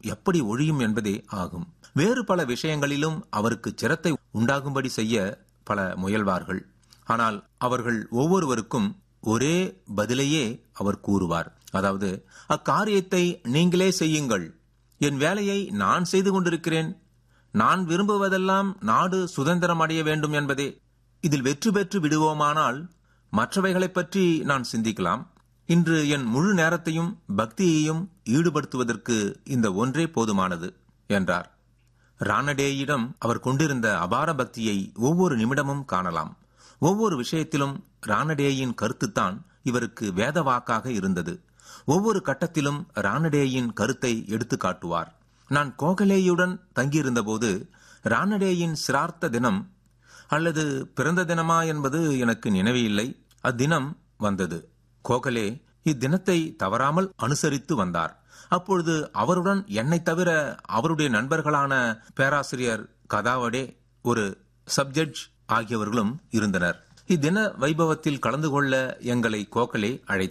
எப்படி ஒழியும் என்பதே ஆகும் வேறு பல விஷயங்களிலும் அவருக்கு சிரத்தை உண்டாகும்படி செய்ய பல முயல்வார்கள் ஆனால் அவர்கள் ஒவ்வொருவருக்கும் ஒரே பதிலையே அவர் கூறுவார் அதாவது அக்காரியத்தை நீங்களே செய்யுங்கள் என் வேலையை நான் செய்து கொண்டிருக்கிறேன் நான் விரும்புவதெல்லாம் நாடு சுதந்திரம் அடைய வேண்டும் என்பதே இதில் வெற்றி பெற்று விடுவோமானால் மற்றவைகளைப் பற்றி நான் சிந்திக்கலாம் இன்று என் முழு நேரத்தையும் பக்தியையும் ஈடுபடுத்துவதற்கு இந்த ஒன்றே போதுமானது என்றார் ரானடேயிடம் அவர் கொண்டிருந்த அபார பக்தியை ஒவ்வொரு நிமிடமும் காணலாம் ஒவ்வொரு விஷயத்திலும் ரானடேயின் கருத்துத்தான் இவருக்கு வேத வாக்காக இருந்தது ஒவ்வொரு கட்டத்திலும் ரானடேயின் கருத்தை எடுத்து காட்டுவார் நான் கோகலேயுடன் தங்கியிருந்தபோது ரானடேயின் சிரார்த்த தினம் அல்லது பிறந்த தினமா என்பது எனக்கு நினைவில்லை அத்தினம் வந்தது கோகலே இத்தினத்தை தவறாமல் அனுசரித்து வந்தார் அப்பொழுது அவருடன் என்னை தவிர அவருடைய நண்பர்களான பேராசிரியர் கதாவடே ஒரு சப்ஜட்ஜ் ஆகியவர்களும் இருந்தனர் இத்தின வைபவத்தில் கலந்து கொள்ள எங்களை கோகலே அழைத்தார்